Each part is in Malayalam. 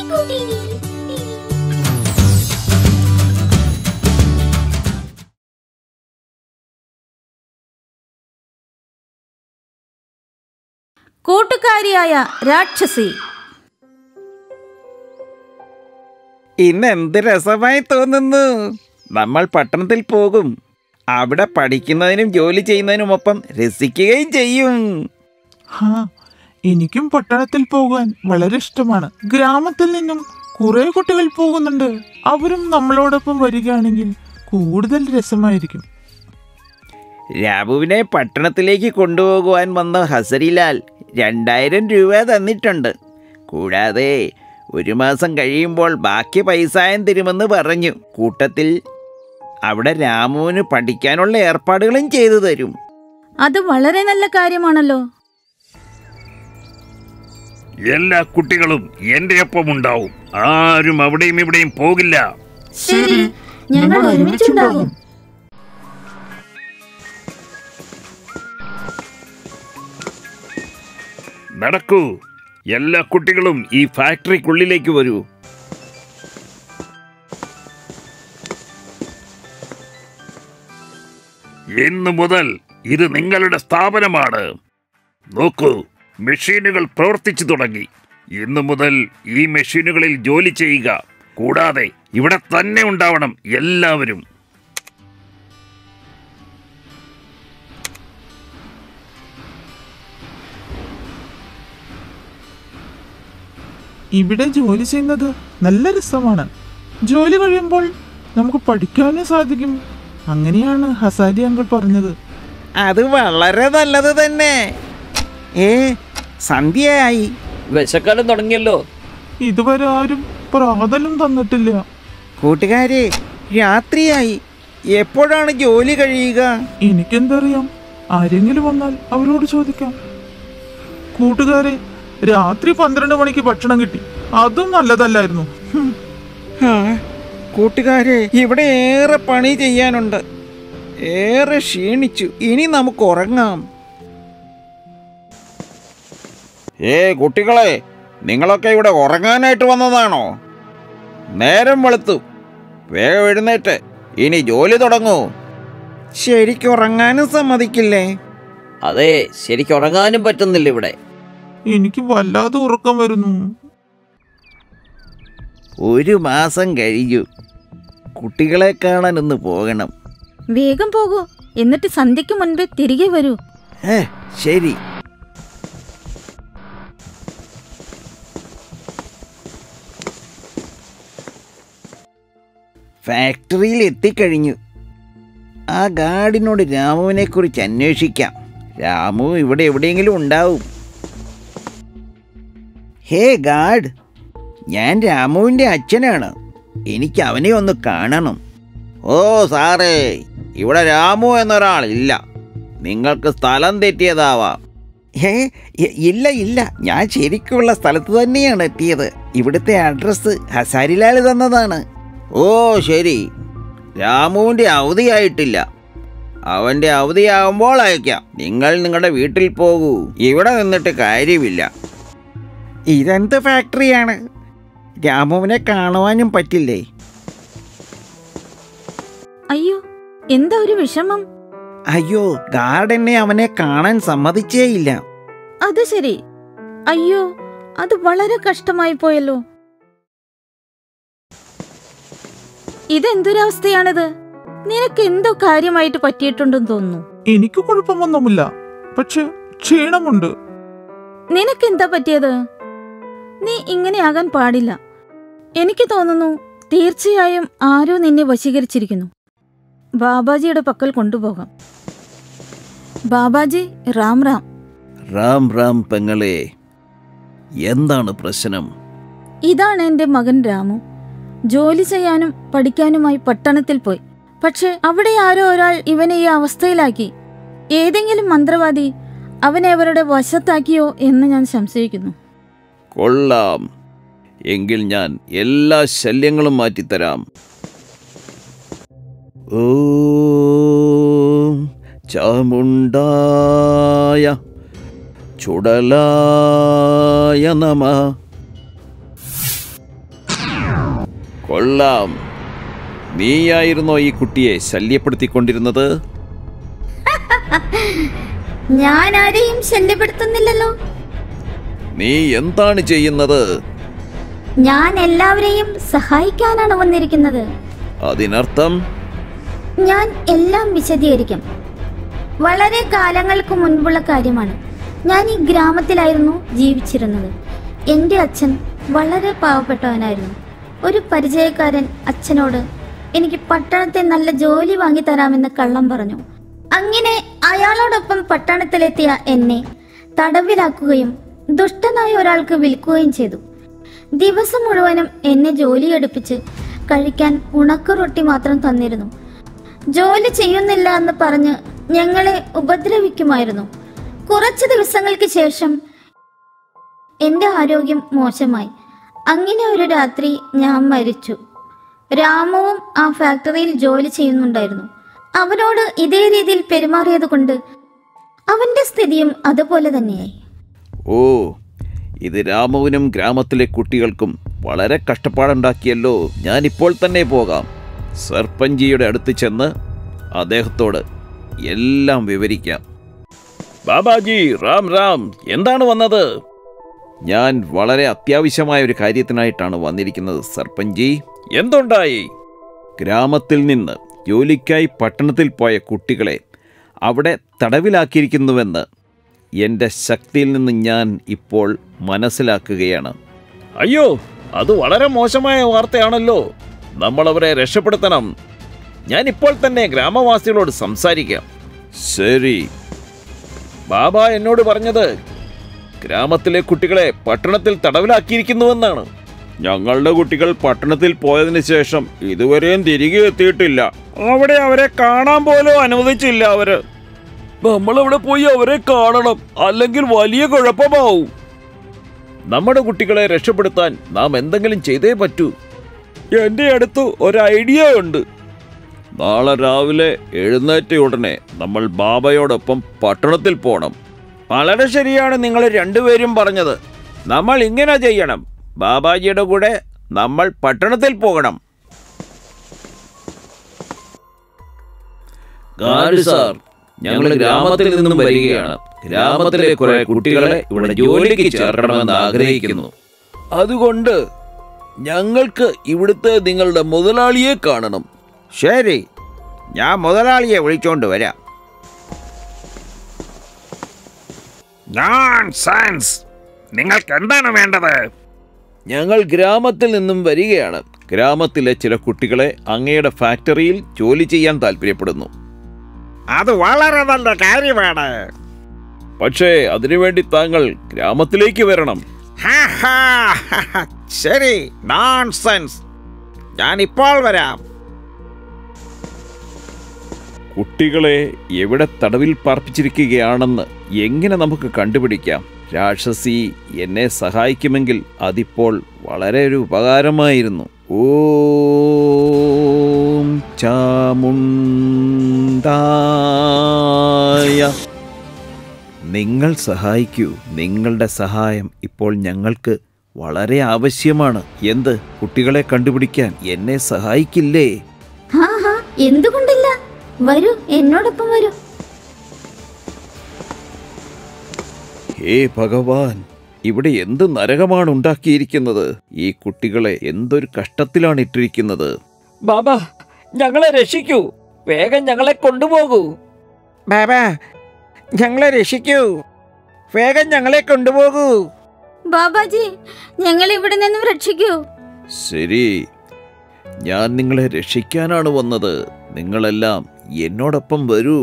കൂട്ടുകാരിയായ രാക്ഷസി ഇന്ന് എന്ത് രസമായി തോന്നുന്നു നമ്മൾ പട്ടണത്തിൽ പോകും അവിടെ പഠിക്കുന്നതിനും ജോലി ചെയ്യുന്നതിനുമൊപ്പം രസിക്കുകയും ചെയ്യും ഹാ എനിക്കും പട്ടണത്തിൽ പോകാൻ വളരെ ഇഷ്ടമാണ് ഗ്രാമത്തിൽ നിന്നും കുറെ കുട്ടികൾ പോകുന്നുണ്ട് അവരും നമ്മളോടൊപ്പം വരികയാണെങ്കിൽ കൂടുതൽ രസമായിരിക്കും രാബുവിനെ പട്ടണത്തിലേക്ക് കൊണ്ടുപോകുവാൻ വന്ന ഹസരിലാൽ രണ്ടായിരം രൂപ തന്നിട്ടുണ്ട് കൂടാതെ ഒരു മാസം കഴിയുമ്പോൾ ബാക്കി പൈസായം തരുമെന്ന് പറഞ്ഞു കൂട്ടത്തിൽ അവിടെ രാമുവിന് പഠിക്കാനുള്ള ഏർപ്പാടുകളും ചെയ്തു തരും അത് വളരെ നല്ല കാര്യമാണല്ലോ എല്ലാ കുട്ടികളും എന്റെ ഒപ്പം ഉണ്ടാവും ആരും അവിടെയും ഇവിടെയും പോകില്ല ശരി ഞങ്ങൾ ഒരുമിച്ചുണ്ടാകും നടക്കൂ എല്ലാ കുട്ടികളും ഈ ഫാക്ടറിക്കുള്ളിലേക്ക് വരൂ ഇന്നു മുതൽ ഇത് നിങ്ങളുടെ സ്ഥാപനമാണ് നോക്കൂ മെഷീനുകൾ പ്രവർത്തിച്ചു തുടങ്ങി ഇന്നു മുതൽ ഈ മെഷീനുകളിൽ ജോലി ചെയ്യുക കൂടാതെ ഇവിടെ തന്നെ ഉണ്ടാവണം എല്ലാവരും ഇവിടെ ജോലി ചെയ്യുന്നത് നല്ല രസമാണ് ജോലി കഴിയുമ്പോൾ നമുക്ക് പഠിക്കാനും സാധിക്കും അങ്ങനെയാണ് ഹസാരി അങ്കിൾ പറഞ്ഞത് അത് വളരെ നല്ലത് തന്നെ ഏ സന്ധ്യയായി വിശക്കാലം തുടങ്ങിയല്ലോ ഇതുവരെ ആരും പ്രാതലും തന്നിട്ടില്ല കൂട്ടുകാരെ രാത്രിയായി എപ്പോഴാണ് ജോലി കഴിയുക എനിക്കെന്തറിയാം ആരെങ്കിലും വന്നാൽ അവരോട് ചോദിക്കാം കൂട്ടുകാരെ രാത്രി പന്ത്രണ്ട് മണിക്ക് ഭക്ഷണം കിട്ടി അതും നല്ലതല്ലായിരുന്നു ഹും. ആ, കൂട്ടുകാരെ ഇവിടെ ഏറെ പണി ചെയ്യാനുണ്ട് ഏറെ ക്ഷീണിച്ചു ഇനി നമുക്ക് ഉറങ്ങാം ഏ കുട്ടികളെ നിങ്ങളൊക്കെ ഇവിടെ ഉറങ്ങാനായിട്ട് വന്നതാണോ നേരം വെളുത്തു വേഗം എഴുന്നേറ്റ് ഇനി ജോലി തുടങ്ങൂ ശരിക്കും ഉറങ്ങാനും സമ്മതിക്കില്ലേ അതെ ശരിക്കും ഉറങ്ങാനും പറ്റുന്നില്ല ഇവിടെ എനിക്ക് വല്ലാതെ ഉറക്കം വരുന്നു ഒരു മാസം കഴിഞ്ഞു കുട്ടികളെ കാണാൻ ഒന്ന് പോകണം വേഗം പോകൂ എന്നിട്ട് സന്ധ്യയ്ക്ക് മുൻപേ തിരികെ വരൂ ഏ ശരി ഫാക്ടറിയിൽ എത്തിക്കഴിഞ്ഞു ആ ഗാർഡിനോട് രാമുവിനെ കുറിച്ച് അന്വേഷിക്കാം രാമു ഇവിടെ എവിടെയെങ്കിലും ഉണ്ടാവും ഹേ ഗാർഡ് ഞാൻ രാമുവിൻ്റെ അച്ഛനാണ് എനിക്ക് അവനെ ഒന്ന് കാണണം ഓ സാറേ ഇവിടെ രാമു എന്നൊരാളില്ല നിങ്ങൾക്ക് സ്ഥലം തെറ്റിയതാവാം ഏ ഇ- ഇല്ല ഇല്ല ഞാൻ ശരിക്കുള്ള സ്ഥലത്ത് തന്നെയാണ് എത്തിയത് ഇവിടുത്തെ അഡ്രസ്സ് ഹസാരിലാൽ തന്നതാണ് ഓ ശരി രാമുവിൻ്റെ അവധിയായിട്ടില്ല അവൻ്റെ അവധിയാകുമ്പോൾ അയക്കാം നിങ്ങൾ നിങ്ങളുടെ വീട്ടിൽ പോകൂ ഇവിടെ നിന്നിട്ട് കാര്യമില്ല ഇതെന്ത് ഫാക്ടറിയാണ് രാമുവിനെ കാണുവാനും പറ്റില്ലേ അയ്യോ എന്താ ഒരു വിഷമം അയ്യോ ഗാർഡനെ അവനെ കാണാൻ സമ്മതിച്ചേയില്ല അത് ശരി അയ്യോ അത് വളരെ കഷ്ടമായി പോയല്ലോ ഇതെന്തൊരവസ്ഥയാണിത് നിനക്ക് എന്തോ കാര്യമായിട്ട് പറ്റിയിട്ടുണ്ടെന്ന് തോന്നുന്നു എനിക്ക് കുഴപ്പമൊന്നുമില്ല പക്ഷെ ക്ഷീണമുണ്ട് നിനക്കെന്താ പറ്റിയത് നീ ഇങ്ങനെയാകാൻ പാടില്ല എനിക്ക് തോന്നുന്നു തീർച്ചയായും ആരോ നിന്നെ വശീകരിച്ചിരിക്കുന്നു ബാബാജിയുടെ പക്കൽ കൊണ്ടുപോകാം ബാബാജി റാം റാം റാം റാം പെങ്ങളെ എന്താണ് പ്രശ്നം ഇതാണ് എൻ്റെ മകൻ രാമു ജോലി ചെയ്യാനും പഠിക്കാനുമായി പട്ടണത്തിൽ പോയി പക്ഷെ അവിടെ ആരോ ഒരാൾ ഇവനെ ഈ അവസ്ഥയിലാക്കി ഏതെങ്കിലും മന്ത്രവാദി അവനെ അവരുടെ വശത്താക്കിയോ എന്ന് ഞാൻ സംശയിക്കുന്നു കൊള്ളാം എങ്കിൽ ഞാൻ എല്ലാ ശല്യങ്ങളും മാറ്റിത്തരാം ഓം ചാമുണ്ടായ ചുടലായ നമ കൊള്ളാം നീയായിരുന്നോ ഈ കുട്ടിയെ ശല്യപ്പെടുത്തിക്കൊണ്ടിരുന്നത് ഞാൻ ആരെയും ശല്യപ്പെടുത്തുന്നില്ലല്ലോ നീ എന്താണ് ചെയ്യുന്നത് ഞാൻ എല്ലാവരെയും സഹായിക്കാനാണ് വന്നിരിക്കുന്നത് അതിനർത്ഥം ഞാൻ എല്ലാം വിശദീകരിക്കാം വളരെ കാലങ്ങൾക്ക് മുൻപുള്ള കാര്യമാണ് ഞാൻ ഈ ഗ്രാമത്തിലായിരുന്നു ജീവിച്ചിരുന്നത് എൻ്റെ അച്ഛൻ വളരെ പാവപ്പെട്ടവനായിരുന്നു ഒരു പരിചയക്കാരൻ അച്ഛനോട് എനിക്ക് പട്ടണത്തെ നല്ല ജോലി വാങ്ങി തരാമെന്ന് കള്ളം പറഞ്ഞു അങ്ങനെ അയാളോടൊപ്പം പട്ടണത്തിലെത്തിയ എന്നെ തടവിലാക്കുകയും ദുഷ്ടനായ ഒരാൾക്ക് വിൽക്കുകയും ചെയ്തു ദിവസം മുഴുവനും എന്നെ ജോലിയെടുപ്പിച്ച് കഴിക്കാൻ ഉണക്കറൊട്ടി മാത്രം തന്നിരുന്നു ജോലി ചെയ്യുന്നില്ല എന്ന് പറഞ്ഞ് ഞങ്ങളെ ഉപദ്രവിക്കുമായിരുന്നു കുറച്ച് ദിവസങ്ങൾക്ക് ശേഷം എൻ്റെ ആരോഗ്യം മോശമായി അങ്ങനെ ഒരു രാത്രി ഞാൻ മരിച്ചു രാമുവും ആ ഫാക്ടറിയിൽ ജോലി ചെയ്യുന്നുണ്ടായിരുന്നു അവനോട് ഇതേ രീതിയിൽ പെരുമാറിയത് കൊണ്ട് അവന്റെ സ്ഥിതിയും അതുപോലെ തന്നെയായി ഓ ഇത് രാമുവിനും ഗ്രാമത്തിലെ കുട്ടികൾക്കും വളരെ കഷ്ടപ്പാടുണ്ടാക്കിയല്ലോ ഞാനിപ്പോൾ തന്നെ പോകാം സർപ്പഞ്ചിയുടെ അടുത്ത് ചെന്ന് അദ്ദേഹത്തോട് എല്ലാം വിവരിക്കാം ബാബാജി റാം റാം എന്താണ് വന്നത് ഞാൻ വളരെ അത്യാവശ്യമായ ഒരു കാര്യത്തിനായിട്ടാണ് വന്നിരിക്കുന്നത് സർപ്പഞ്ചി എന്തുണ്ടായി ഗ്രാമത്തിൽ നിന്ന് ജോലിക്കായി പട്ടണത്തിൽ പോയ കുട്ടികളെ അവിടെ തടവിലാക്കിയിരിക്കുന്നുവെന്ന് എൻ്റെ ശക്തിയിൽ നിന്ന് ഞാൻ ഇപ്പോൾ മനസ്സിലാക്കുകയാണ് അയ്യോ അത് വളരെ മോശമായ വാർത്തയാണല്ലോ നമ്മൾ അവരെ രക്ഷപ്പെടുത്തണം ഞാൻ ഇപ്പോൾ തന്നെ ഗ്രാമവാസികളോട് സംസാരിക്കാം ശരി ബാബ എന്നോട് പറഞ്ഞത് ഗ്രാമത്തിലെ കുട്ടികളെ പട്ടണത്തിൽ തടവിലാക്കിയിരിക്കുന്നുവെന്നാണ് ഞങ്ങളുടെ കുട്ടികൾ പട്ടണത്തിൽ പോയതിനു ശേഷം ഇതുവരെയും തിരികെ എത്തിയിട്ടില്ല അവിടെ അവരെ കാണാൻ പോലും അനുവദിച്ചില്ല അവര് നമ്മളവിടെ പോയി അവരെ കാണണം അല്ലെങ്കിൽ വലിയ കുഴപ്പമാവും നമ്മുടെ കുട്ടികളെ രക്ഷപ്പെടുത്താൻ നാം എന്തെങ്കിലും ചെയ്തേ പറ്റൂ എന്റെ അടുത്ത് ഒരു ഐഡിയ ഉണ്ട് നാളെ രാവിലെ എഴുന്നേറ്റ ഉടനെ നമ്മൾ ബാബയോടൊപ്പം പട്ടണത്തിൽ പോണം വളരെ ശരിയാണ് നിങ്ങൾ രണ്ടുപേരും പറഞ്ഞത് നമ്മൾ ഇങ്ങനെ ചെയ്യണം ബാബാജിയുടെ കൂടെ നമ്മൾ പട്ടണത്തിൽ പോകണം ഗാർഡ് സാർ ഞങ്ങൾ ഗ്രാമത്തിൽ നിന്നും വരികയാണ് ഗ്രാമത്തിലെ കുറെ കുട്ടികളെ ഇവിടെ ജോലിക്ക് ചേർക്കണമെന്ന് ആഗ്രഹിക്കുന്നു അതുകൊണ്ട് ഞങ്ങൾക്ക് ഇവിടുത്തെ നിങ്ങളുടെ മുതലാളിയെ കാണണം ശരി ഞാൻ മുതലാളിയെ വിളിച്ചോണ്ട് വരാം ഞാൻ സയൻസ് നിങ്ങൾക്ക് എന്താണ് വേണ്ടത് ഞങ്ങൾ ഗ്രാമത്തിൽ നിന്നും വരികയാണ് ഗ്രാമത്തിലെ ചില കുട്ടികളെ അങ്ങയുടെ ഫാക്ടറിയിൽ ജോലി ചെയ്യാൻ താല്പര്യപ്പെടുന്നു അത് വളരെ നല്ല കാര്യമാണ് പക്ഷേ അതിനുവേണ്ടി താങ്കൾ ഗ്രാമത്തിലേക്ക് വരണം ഹാ, ഹാ, ഹാ, ഹാ. ശരി നോൺസെൻസ് ഞാൻ ഇപ്പോൾ വരാം കുട്ടികളെ എവിടെ തടവിൽ പാർപ്പിച്ചിരിക്കുകയാണെന്ന് എങ്ങനെ നമുക്ക് കണ്ടുപിടിക്കാം രാക്ഷസി എന്നെ സഹായിക്കുമെങ്കിൽ അതിപ്പോൾ വളരെ ഒരു ഉപകാരമായിരുന്നു ഓം ചാമുണ്ടായ നിങ്ങൾ സഹായിക്കൂ നിങ്ങളുടെ സഹായം ഇപ്പോൾ ഞങ്ങൾക്ക് വളരെ ആവശ്യമാണ് എന്ത് കുട്ടികളെ കണ്ടുപിടിക്കാൻ എന്നെ സഹായിക്കില്ലേ ഹാ ഹാ എന്തുകൊണ്ടില്ല വരൂ എന്നോടൊപ്പം വരൂ ഹേ ഭഗവാൻ ഇവിടെ എന്ത് നരകമാണ് ഉണ്ടാക്കിയിരിക്കുന്നത് ഈ കുട്ടികളെ എന്തൊരു കഷ്ടത്തിലാണ് ഇട്ടിരിക്കുന്നത് ബാബ ഞങ്ങളെ രക്ഷിക്കൂ വേഗം ഞങ്ങളെ കൊണ്ടുപോകൂ ബാബാ ഞങ്ങളെ രക്ഷിക്കൂ വേഗം ഞങ്ങളെ കൊണ്ടുപോകൂ ബാബാജി ഞങ്ങൾ ഇവിടെ നിന്നും രക്ഷിക്കൂ ശരി ഞാൻ നിങ്ങളെ രക്ഷിക്കാനാണ് വന്നത് നിങ്ങളെല്ലാം എന്നോടൊപ്പം വരൂ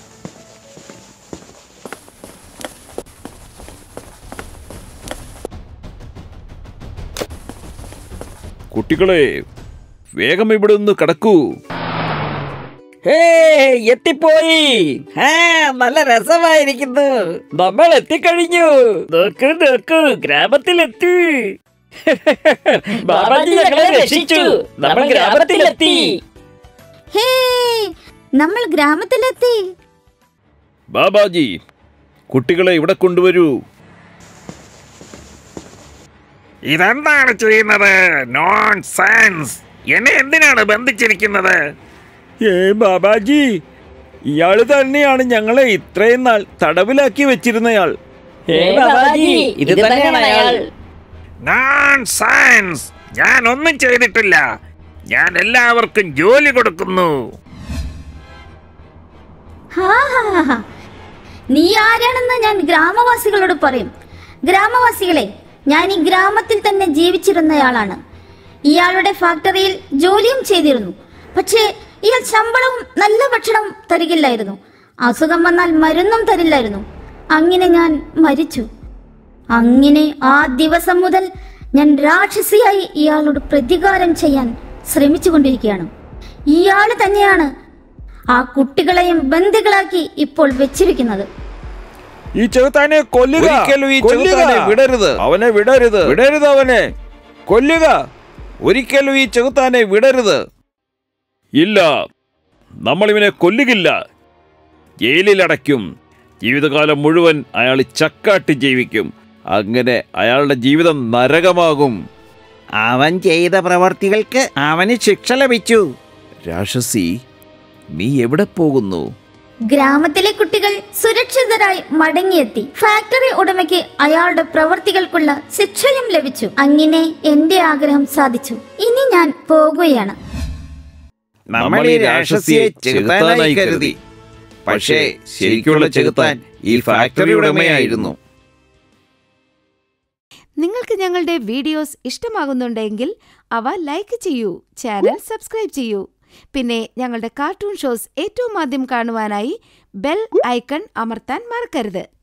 കുട്ടികളെ വേഗം ഇവിടെ നിന്ന് കടക്കൂ ഹേ എത്തിപ്പോയി ആ നല്ല രസമായിരിക്കുന്നു നമ്മൾ എത്തിക്കഴിഞ്ഞു നോക്കൂ നോക്കൂ ഗ്രാമത്തിലെത്തി ബാബാജി ഞങ്ങളെ രക്ഷിച്ചു നമ്മൾ ഗ്രാമത്തിലെത്തി ഹേ നമ്മൾ ഗ്രാമത്തിലെത്തി ബാബാജി കുട്ടികളെ ഇവിടെ കൊണ്ടുവരൂ ഇതെന്താണ് ചെയ്യുന്നത് നോൺസെൻസ് എന്നെ എന്തിനാണ് ബന്ധിച്ചിരിക്കുന്നത് ഏ ബാബാജി ഇയാള് തന്നെയാണ് ഞങ്ങളെ ഇത്രയും നാൾ തടവിലാക്കി വെച്ചിരുന്നയാൾ ഏ ബാബാജി ഇത് തന്നെയാണ് അയാൾ നോൺ സയൻസ് ഞാൻ ഒന്നും ചെയ്തിട്ടില്ല ഞാൻ എല്ലാവർക്കും ജോലി കൊടുക്കുന്നു ഹാ, ഹാ, ഹാ, ഹാ. നീ ആരാണെന്ന് ഞാൻ ഗ്രാമവാസികളോട് പറയും ഗ്രാമവാസികളെ ഞാൻ ഈ ഗ്രാമത്തിൽ തന്നെ ജീവിച്ചിരുന്നയാളാണ് ഇയാളുടെ ഫാക്ടറിയിൽ ജോലിയും ചെയ്തിരുന്നു പക്ഷേ ഇയാൾ ശമ്പളവും നല്ല ഭക്ഷണം തരികില്ലായിരുന്നു അസുഖം വന്നാൽ മരുന്നും തരില്ലായിരുന്നു അങ്ങനെ ഞാൻ മരിച്ചു അങ്ങനെ ആ ദിവസം മുതൽ ഞാൻ രാക്ഷസിയായി ഇയാളോട് പ്രതികാരം ചെയ്യാൻ ശ്രമിച്ചുകൊണ്ടിരിക്കുകയാണ് ഇയാൾ തന്നെയാണ് ആ കുട്ടികളെയും ബന്ദികളാക്കി ഇപ്പോൾ വെച്ചിരിക്കുന്നത് ഈ ചെറുത്താനെ കൊല്ലുക ഒരിക്കലും ഈ കൊല്ലുക. ചെറുത്താനെ വിടരുത്. അവനെ വിടരുത് വിടരുത് അവനെ കൊല്ലുക ഒരിക്കലും ഈ ചെറുത്താനെ വിടരുത് ഇല്ല നമ്മൾ ഇവനെ കൊല്ലുകില്ല ജയിലിലടയ്ക്കും ജീവിതകാലം മുഴുവൻ അയാൾ ചക്കാട്ടി ജീവിക്കും അങ്ങനെ അയാളുടെ ജീവിതം നരകമാകും അവൻ ചെയ്ത പ്രവർത്തികൾക്ക് അവന് ശിക്ഷ ലഭിച്ചു രാക്ഷസി നീ എവിടെ പോകുന്നു ഗ്രാമത്തിലെ കുട്ടികൾ സുരക്ഷിതരായി മടങ്ങിയെത്തി ഫാക്ടറി ഉടമയ്ക്ക് അയാളുടെ പ്രവർത്തികൾക്കുള്ള ശിക്ഷയും ലഭിച്ചു അങ്ങനെ എന്റെ ആഗ്രഹം സാധിച്ചു ഇനി ഞാൻ പോകുകയാണ് നമ്മൾ ഈ രാക്ഷസിയെ ചെകുത്താനായി കരുതി പക്ഷേ ശരിക്കുള്ള ചെകുത്താൻ ഈ ഫാക്ടറി ഉടമയായിരുന്നു നിങ്ങൾക്ക് ഞങ്ങളുടെ വീഡിയോസ് ഇഷ്ടമാകുന്നുണ്ടെങ്കിൽ അവ ലൈക്ക് ചെയ്യൂ ചാനൽ സബ്സ്ക്രൈബ് ചെയ്യൂ പിന്നെ ഞങ്ങളുടെ കാർട്ടൂൺ ഷോസ് ഏറ്റവും ആദ്യം കാണുവാനായി ബെൽ ഐക്കൺ അമർത്താൻ മറക്കരുത്